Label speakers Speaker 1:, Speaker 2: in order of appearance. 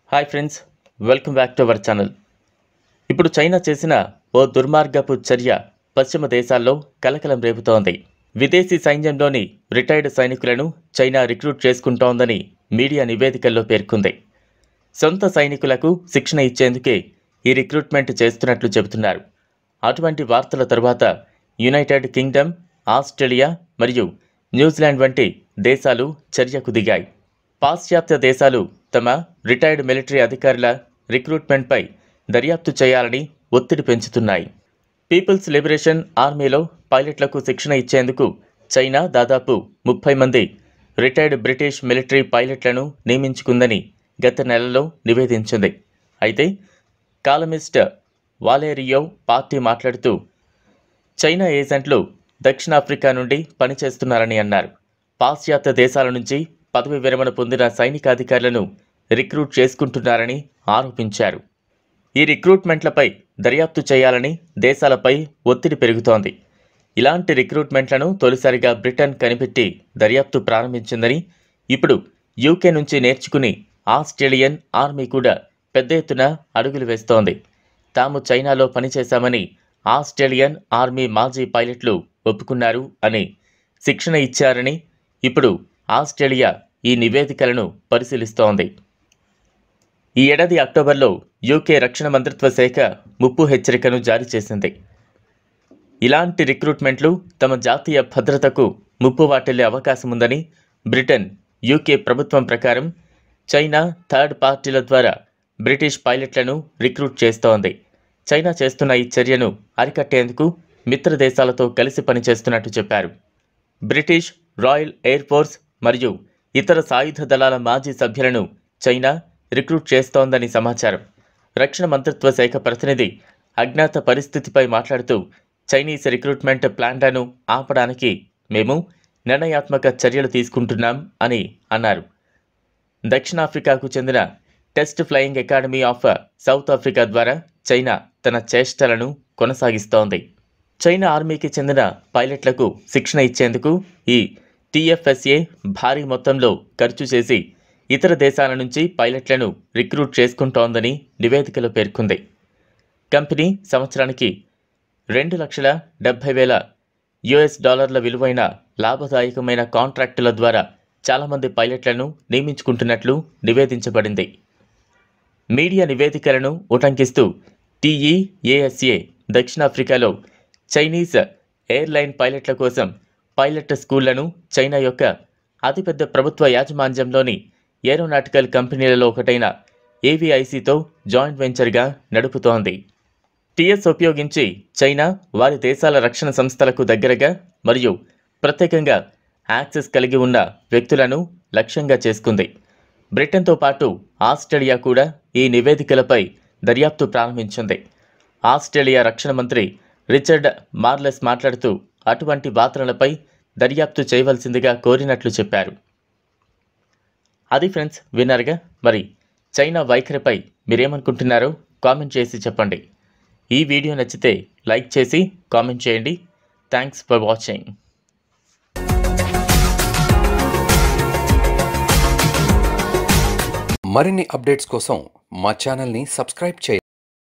Speaker 1: hi friends welcome back to our channel ఇప్పుడు China చేసిన ఓ దుర్మార్గపు చర్య పశ్చిమ దేశాల్లో కలకలం రేపుతోంది విదేశీ సైన్యంలోని రిటైర్డ్ సైనికులను చైనా రిక్రూట్ చేసుకుంటోందని మీడియా నివేదికల్లో పేర్కొంది సొంత సైనికులకు శిక్షణ ఇచ్చేందుకే ఈ రిక్రూట్మెంట్ చేస్తున్నట్లు చెబుతున్నారు అటువంటి వార్తల తరువాత యునైటెడ్ కింగ్డమ్ ఆస్ట్రేలియా మరియు న్యూజిలాండ్ వంటి దేశాలు చర్యకు దిగాయి పాశ్చాత్య దేశాలు తమ రిటైర్డ్ మిలిటరీ అధికారుల రిక్రూట్మెంట్పై దర్యాప్తు చేయాలని ఒత్తిడి పెంచుతున్నాయి పీపుల్స్ లిబరేషన్ ఆర్మీలో పైలట్లకు శిక్షణ ఇచ్చేందుకు చైనా దాదాపు ముప్పై మంది రిటైర్డ్ బ్రిటిష్ మిలిటరీ పైలట్లను నియమించుకుందని గత నెలలో నివేదించింది అయితే కాలమిస్ట్ వాలేరియో పార్టీ మాట్లాడుతూ చైనా ఏజెంట్లు దక్షిణాఫ్రికా నుండి పనిచేస్తున్నారని అన్నారు పాశ్చాత్య దేశాల నుంచి పదవి విరమణ పొందిన సైనికాధికారులను రిక్రూట్ చేసుకుంటున్నారని ఆరోపించారు ఈ రిక్రూట్మెంట్లపై దర్యాప్తు చేయాలని దేశాలపై ఒత్తిడి పెరుగుతోంది ఇలాంటి రిక్రూట్మెంట్లను తొలిసారిగా బ్రిటన్ కనిపెట్టి దర్యాప్తు ప్రారంభించిందని ఇప్పుడు యూకే నుంచి నేర్చుకుని ఆస్ట్రేలియన్ ఆర్మీ కూడా పెద్ద ఎత్తున అడుగులు వేస్తోంది తాము చైనాలో పనిచేశామని ఆస్ట్రేలియన్ ఆర్మీ మాజీ పైలట్లు ఒప్పుకున్నారు అని శిక్షణ ఇచ్చారని ఇప్పుడు ఆస్ట్రేలియా ఈ నివేదికలను పరిశీలిస్తోంది ఈ ఏడాది అక్టోబర్లో యూకే రక్షణ మంత్రిత్వ శాఖ ముప్పు హెచ్చరికను జారీ చేసింది ఇలాంటి రిక్రూట్మెంట్లు తమ జాతీయ భద్రతకు ముప్పు వాటిల్లే అవకాశం ఉందని బ్రిటన్ యూకే ప్రభుత్వం ప్రకారం చైనా థర్డ్ పార్టీల ద్వారా బ్రిటిష్ పైలట్లను రిక్రూట్ చేస్తోంది చైనా చేస్తున్న ఈ చర్యను అరికట్టేందుకు మిత్ర దేశాలతో కలిసి పనిచేస్తున్నట్టు చెప్పారు బ్రిటిష్ రాయల్ ఎయిర్ ఫోర్స్ మరియు ఇతర సాయుధ దళాల మాజీ సభ్యులను చైనా రిక్రూట్ చేస్తోందని సమాచారం రక్షణ మంత్రిత్వ శాఖ ప్రతినిధి అజ్ఞాత పరిస్థితిపై మాట్లాడుతూ చైనీస్ రిక్రూట్మెంట్ ప్లాన్లను ఆపడానికి మేము నిర్ణయాత్మక చర్యలు తీసుకుంటున్నాం అని అన్నారు దక్షిణాఫ్రికాకు చెందిన test flying academy of South Africa ద్వారా చైనా తన చేష్టలను కొనసాగిస్తోంది చైనా ఆర్మీకి చెందిన పైలట్లకు శిక్షణ ఇచ్చేందుకు ఈ టీఎఫ్ఎస్ఏ భారీ మొత్తంలో ఖర్చు చేసి ఇతర దేశాల నుంచి పైలట్లను రిక్రూట్ చేసుకుంటోందని నివేదికలో పేర్కొంది కంపెనీ సంవత్సరానికి రెండు లక్షల డెబ్బై వేల యుఎస్ డాలర్ల విలువైన లాభదాయకమైన కాంట్రాక్టుల ద్వారా చాలామంది పైలట్లను నియమించుకుంటున్నట్లు నివేదించబడింది మీడియా నివేదికలను ఉటంకిస్తూ టీఈఏఎస్ఏ దక్షిణాఫ్రికాలో చైనీస్ ఎయిర్లైన్ పైలట్ల కోసం పైలట్ స్కూళ్లను చైనా యొక్క అతిపెద్ద ప్రభుత్వ యాజమాన్యంలోని ఏరోనాటికల్ కంపెనీలలో ఒకటైన ఏవిఐసితో జాయింట్ వెంచర్గా నడుపుతోంది టీఎస్ ఉపయోగించి చైనా వారి దేశాల రక్షణ సంస్థలకు దగ్గరగా మరియు ప్రత్యేకంగా యాక్సెస్ కలిగి ఉన్న వ్యక్తులను లక్ష్యంగా చేసుకుంది బ్రిటన్తో పాటు ఆస్ట్రేలియా కూడా ఈ నివేదికలపై దర్యాప్తు ప్రారంభించింది ఆస్ట్రేలియా రక్షణ మంత్రి రిచర్డ్ మార్లెస్ మాట్లాడుతూ అటువంటి వార్తలపై దర్యాప్తు చేయవలసిందిగా కోరినట్లు చెప్పారు అది ఫ్రెండ్స్ విన్నారుగా మరి చైనా వైఖరిపై మీరేమనుకుంటున్నారో కామెంట్ చేసి చెప్పండి ఈ వీడియో నచ్చితే లైక్ చేసి కామెంట్ చేయండి థ్యాంక్స్ ఫర్ వాచింగ్
Speaker 2: మరిన్ని అప్డేట్స్ కోసం మా ఛానల్ని సబ్స్క్రైబ్ చేయండి